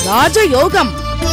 ராஜயோகம்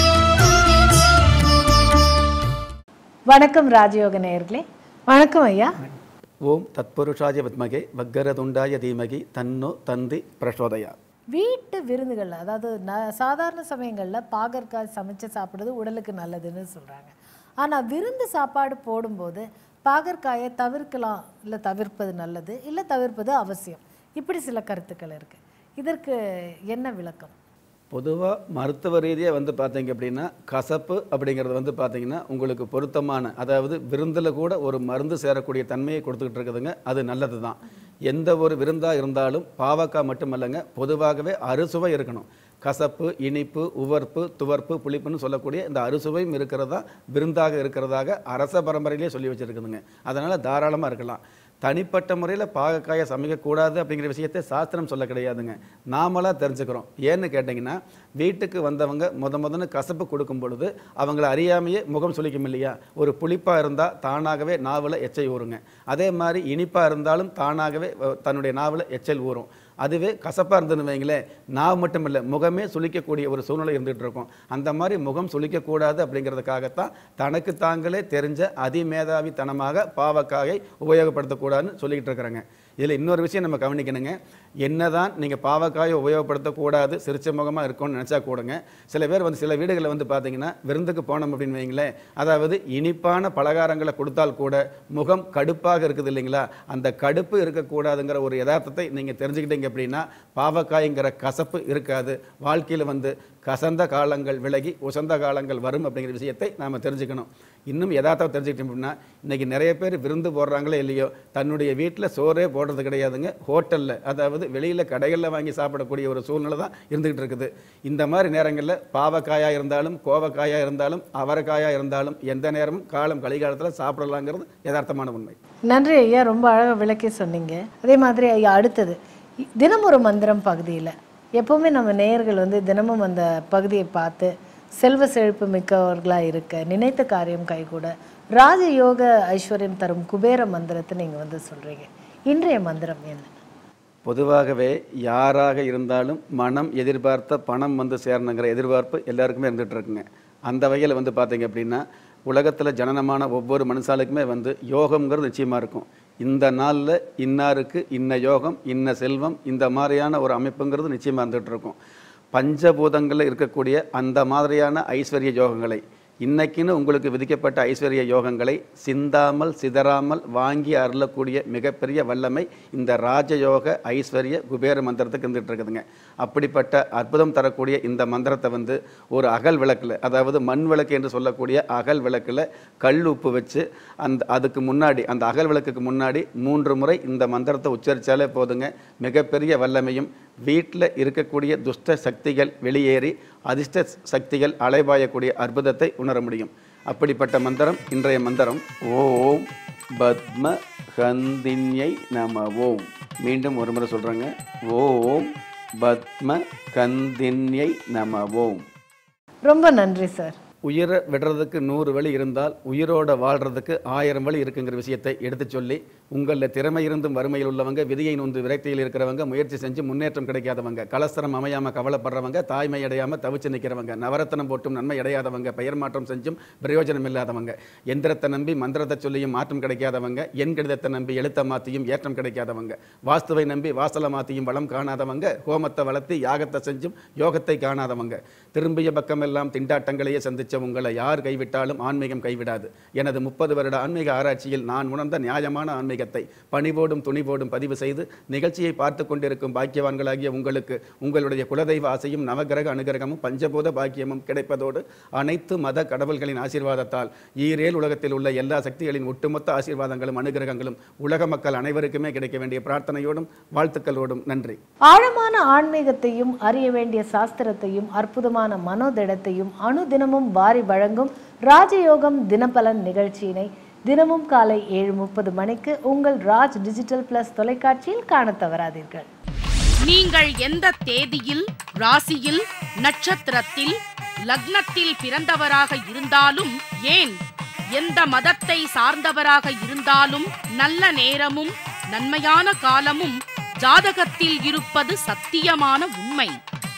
வணக்கம் ராஜயோக நேயர்களே வணக்கம் ஐயா ஓம் தத்புருஷாய வித்மகே வக்கரதுண்டாய தீமகி தன்னோ தந்தி பிரசோதயா வீட்டு விருந்துகள் அதாவது ந சாதாரண சமயங்களில் பாகற்காய் சமைச்சு சாப்பிடுறது உடலுக்கு நல்லதுன்னு சொல்கிறாங்க ஆனால் விருந்து சாப்பாடு போடும்போது பாகற்காயை தவிர்க்கலாம் இல்லை தவிர்ப்பது நல்லது இல்லை தவிர்ப்பது அவசியம் இப்படி சில கருத்துக்கள் இருக்குது இதற்கு என்ன விளக்கம் பொதுவாக மருத்துவ ரீதியாக வந்து பார்த்தீங்க அப்படின்னா கசப்பு அப்படிங்கிறது வந்து பார்த்தீங்கன்னா உங்களுக்கு பொருத்தமான அதாவது விருந்தில் கூட ஒரு மருந்து சேரக்கூடிய தன்மையை கொடுத்துக்கிட்டு இருக்குதுங்க அது நல்லது தான் எந்த ஒரு விருந்தாக இருந்தாலும் பாவக்காய் மட்டுமல்லங்க பொதுவாகவே அறுசுவை இருக்கணும் கசப்பு இனிப்பு உவர்ப்பு துவர்ப்பு புளிப்புன்னு சொல்லக்கூடிய இந்த அறுசுவையும் இருக்கிறதா விருந்தாக இருக்கிறதாக அரச பரம்பரையிலே சொல்லி வச்சுருக்குதுங்க அதனால் தாராளமாக இருக்கலாம் தனிப்பட்ட முறையில் பாகக்காயை சமைக்கக்கூடாது அப்படிங்கிற விஷயத்தை சாஸ்திரம் சொல்ல கிடையாதுங்க நாமளாக தெரிஞ்சுக்கிறோம் ஏன்னு கேட்டிங்கன்னா வீட்டுக்கு வந்தவங்க முத முதன்னு கசப்பு கொடுக்கும் பொழுது அவங்கள அறியாமையே முகம் சுளிக்கும் இல்லையா ஒரு புளிப்பாக இருந்தால் தானாகவே நாவில் எச்சை ஊறுங்க அதே மாதிரி இனிப்பாக இருந்தாலும் தானாகவே அஹ், தன்னுடைய நாவில் எச்சல் ஊறும் அதுவே கசப்பாக இருந்ததுன்னு வைங்களேன் நாவு மட்டும் இல்லை முகமே சுளிக்கக்கூடிய ஒரு சூழ்நிலை இருந்துகிட்டு இருக்கும் அந்த மாதிரி முகம் சுளிக்கக்கூடாது அப்படிங்கிறதுக்காகத்தான் தனக்கு தாங்களே தெரிஞ்ச அதிமேதாவித்தனமாக பாவக்காயை உபயோகப்படுத்தக்கூடாதுன்னு சொல்லிக்கிட்டு இருக்கிறாங்க இதில் இன்னொரு விஷயம் நம்ம கவனிக்கணுங்க என்னதான் நீங்கள் பாவக்காயை உபயோகப்படுத்தக்கூடாது சிரிச்ச முகமாக இருக்கும்னு நினச்சா கூடங்க சில பேர் வந்து சில வீடுகளில் வந்து பார்த்தீங்கன்னா விருந்துக்கு போனோம் அப்படின்னு வைங்களேன் அதாவது இனிப்பான பலகாரங்களை கொடுத்தால் கூட முகம் கடுப்பாக இருக்குது இல்லைங்களா அந்த கடுப்பு இருக்கக்கூடாதுங்கிற ஒரு யதார்த்தத்தை நீங்கள் தெரிஞ்சுக்கிட்டீங்க அப்படின்னா பாவக்காய்ங்கிற கசப்பு இருக்காது வாழ்க்கையில் வந்து கசந்த காலங்கள் விலகி உசந்த காலங்கள் வரும் அப்படிங்கிற விஷயத்தை நாம் தெரிஞ்சுக்கணும் இன்னும் யதார்த்தம் தெரிஞ்சுக்கிட்டோம் அப்படின்னா இன்றைக்கி நிறைய பேர் விருந்து போடுறாங்களோ இல்லையோ தன்னுடைய வீட்டில் சோறே போடுறது கிடையாதுங்க ஹோட்டலில் அதாவது வெளியில் கடைகளில் வாங்கி சாப்பிடக்கூடிய ஒரு சூழ்நிலை தான் இருந்துகிட்டு இருக்குது இந்த மாதிரி நேரங்களில் பாவக்காயாக இருந்தாலும் கோவக்காயாக இருந்தாலும் அவரைக்காயாக இருந்தாலும் எந்த நேரமும் காலம் கலிகாலத்தில் சாப்பிடலாங்கிறது யதார்த்தமான உண்மை நன்றி ஐயா ரொம்ப அழகாக விளக்கி சொன்னீங்க அதே மாதிரி ஐயா அடுத்தது இ- தினம் ஒரு மந்திரம் பகுதியில் எப்போவுமே நம்ம நேயர்கள் வந்து தினமும் அந்த பகுதியை பார்த்து செல்வ செழிப்பு மிக்கவர்களாக இருக்க நினைத்த காரியம் கைகூட ராஜயோக ஐஸ்வர்யம் தரும் குபேர மந்திரத்தை நீங்கள் வந்து சொல்கிறீங்க இன்றைய மந்திரம் என்ன பொதுவாகவே யாராக இருந்தாலும் மனம் எதிர்பார்த்த பணம் வந்து சேரணுங்கிற எதிர்பார்ப்பு எல்லாருக்குமே இருந்துகிட்டு இருக்குங்க அந்த வகையில் வந்து பார்த்தீங்க அப்படின்னா உலகத்தில் ஜனனமான ஒவ்வொரு மனுஷாலுக்குமே வந்து யோகம்ங்கிறது நிச்சயமாக இருக்கும் இந்த நாளில் இன்னாருக்கு இன்ன யோகம் இன்ன செல்வம் இந்த மாதிரியான ஒரு அமைப்புங்கிறது நிச்சயமாக இருந்துகிட்டு இருக்கும் பஞ்சபூதங்களில் இருக்கக்கூடிய அந்த மாதிரியான ஐஸ்வர்ய யோகங்களை இன்னைக்குன்னு உங்களுக்கு விதிக்கப்பட்ட ஐஸ்வர்ய யோகங்களை சிந்தாமல் சிதறாமல் வாங்கி அருளக்கூடிய மிகப்பெரிய வல்லமை இந்த ராஜயோக ஐஸ்வர்ய குபேர மந்திரத்துக்கு இருந்துட்டு இருக்குதுங்க அப்படிப்பட்ட அற்புதம் தரக்கூடிய இந்த மந்திரத்தை வந்து ஒரு அகல் விளக்கில் அதாவது மண் விளக்கு என்று சொல்லக்கூடிய அகல் விளக்கில் கல் உப்பு வச்சு அந்த அதுக்கு முன்னாடி அந்த அகல் விளக்குக்கு முன்னாடி மூன்று முறை இந்த மந்திரத்தை உச்சரித்தாலே போதுங்க மிகப்பெரிய வல்லமையும் வீட்டில் இருக்கக்கூடிய துஷ்ட சக்திகள் வெளியேறி அதிர்ஷ்ட சக்திகள் அலைபாயக்கூடிய அற்புதத்தை உணர முடியும் அப்படிப்பட்ட மந்திரம் இன்றைய மந்திரம் ஓம் பத்ம கந்தின்யை நம ஓம் மீண்டும் ஒரு முறை சொல்கிறேங்க ஓம் பத்ம கந்தின்யை நம ஓம் ரொம்ப நன்றி சார் உயிரை விடுறதுக்கு நூறு வழி இருந்தால் உயிரோட வாழ்றதுக்கு ஆயிரம் வழி இருக்குங்கிற விஷயத்தை எடுத்து சொல்லி உங்களில் திறமை இருந்தும் வறுமையில் உள்ளவங்க விதியை நொந்து விரக்தியில் இருக்கிறவங்க முயற்சி செஞ்சு முன்னேற்றம் கிடைக்காதவங்க கலஸ்தரம் அமையாமல் கவலைப்படுறவங்க தாய்மை அடையாமல் தவிச்சு நிற்கிறவங்க நவரத்தனம் போட்டும் நன்மை அடையாதவங்க பெயர் மாற்றம் செஞ்சும் பிரயோஜனம் இல்லாதவங்க எந்திரத்தை நம்பி மந்திரத்தை சொல்லியும் மாற்றம் கிடைக்காதவங்க எண் கடிதத்தை நம்பி எழுத்த மாற்றியும் ஏற்றம் கிடைக்காதவங்க வாஸ்துவை நம்பி வாசலை மாற்றியும் வளம் காணாதவங்க ஹோமத்தை வளர்த்து யாகத்தை செஞ்சும் யோகத்தை காணாதவங்க திரும்பிய பக்கமெல்லாம் திண்டாட்டங்களையே சந்திச்ச உங்களை யார் கைவிட்டாலும் ஆன்மீகம் கைவிடாது எனது முப்பது வருட ஆன்மீக ஆராய்ச்சியில் நான் உணர்ந்த நியாயமான ஆன்மீகத்தை பணிவோடும் துணிவோடும் பதிவு செய்து நிகழ்ச்சியை பார்த்து கொண்டிருக்கும் பாக்கியவான்களாகிய உங்களுக்கு உங்களுடைய குலதெய்வ ஆசையும் நவகிரக அனுகிரகமும் பஞ்சபூத பாக்கியமும் கிடைப்பதோடு அனைத்து மத கடவுள்களின் ஆசீர்வாதத்தால் ஈரேல் உலகத்தில் உள்ள எல்லா சக்திகளின் ஒட்டுமொத்த ஆசீர்வாதங்களும் அனுகிரகங்களும் உலக மக்கள் அனைவருக்குமே கிடைக்க வேண்டிய பிரார்த்தனையோடும் வாழ்த்துக்களோடும் நன்றி ஆழமான ஆன்மீகத்தையும் அறிய வேண்டிய சாஸ்திரத்தையும் அற்புதமான மனோதிடத்தையும் அனுதினமும் வாரி வழங்கும் ராஜயோகம் தினபலன் நிகழ்ச்சியினை தினமும் காலை ஏழு முப்பது மணிக்கு உங்கள் ராஜ் டிஜிட்டல் பிளஸ் தொலைக்காட்சியில் காணத் தவறாதீர்கள் நீங்கள் எந்த தேதியில் ராசியில் நட்சத்திரத்தில் லக்னத்தில் பிறந்தவராக இருந்தாலும் ஏன் எந்த மதத்தை சார்ந்தவராக இருந்தாலும் நல்ல நேரமும் நன்மையான காலமும் ஜாதகத்தில் இருப்பது சத்தியமான உண்மை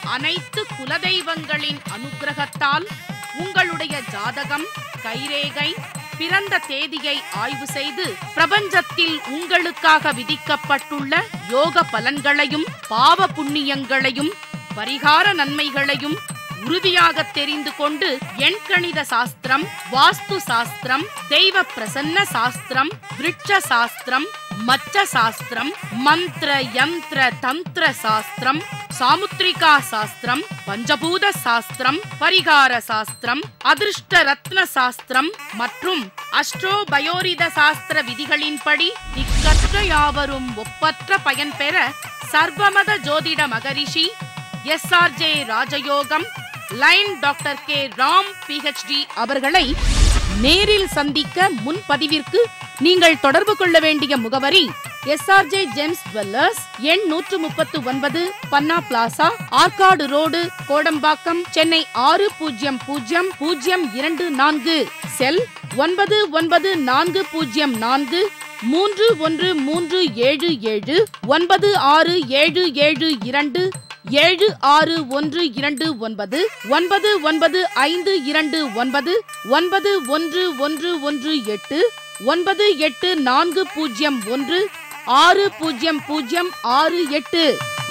அனைத்து குலதெய்வங்களின் அனுக்கிரகத்தால் உங்களுடைய ஜாதகம் கைரேகை பிறந்த தேதியை ஆய்வு செய்து பிரபஞ்சத்தில் உங்களுக்காக விதிக்கப்பட்டுள்ள யோக பலன்களையும் பாவ புண்ணியங்களையும் பரிகார நன்மைகளையும் உறுதியாக தெரிந்து கொண்டு எண்கணித சாஸ்திரம் வாஸ்து சாஸ்திரம் தெய்வ பிரசன்ன சாஸ்திரம் விருட்ச சாஸ்திரம் மச்ச சாஸ்திரம் மந்திர யந்திர தந்திர சாஸ்திரம் சாமுத்ரிகா சாஸ்திரம் பஞ்சபூத சாஸ்திரம் பரிகார சாஸ்திரம் அதிர்ஷ்ட ரத்ன சாஸ்திரம் மற்றும் அஸ்ட்ரோ பயோரித சாஸ்திர விதிகளின்படி திக்கற்ற யாவரும் ஒப்பற்ற பயன் பெற சர்வமத ஜோதிட மகரிஷி SRJ Rajayogam line doctor K Ram PhD அவர்களை நேரில் சந்திக்க முன்பதிவிற்கு நீங்கள் தொடர்பு கொள்ள வேண்டிய முகவரி எஸ்ஆர்ஜே ஜெம்ஸ் ஜுவல்லர்ஸ் எண் நூற்று முப்பத்து ஒன்பது பன்னா பிளாசா ஆற்காடு ரோடு கோடம்பாக்கம் சென்னை ஆறு பூஜ்ஜியம் பூஜ்ஜியம் பூஜ்ஜியம் இரண்டு நான்கு செல் ஒன்பது ஒன்பது நான்கு பூஜ்ஜியம் நான்கு மூன்று ஒன்று மூன்று ஏழு ஏழு ஒன்பது ஆறு ஏழு ஏழு இரண்டு ஏழு ஆறு ஒன்று இரண்டு ஒன்பது ஒன்பது ஒன்பது ஐந்து இரண்டு ஒன்பது ஒன்பது ஒன்று ஒன்று ஒன்று எட்டு ஒன்பது எட்டு நான்கு பூஜ்ஜியம் ஒன்று ஆறு பூஜ்ஜியம் பூஜ்ஜியம் ஆறு எட்டு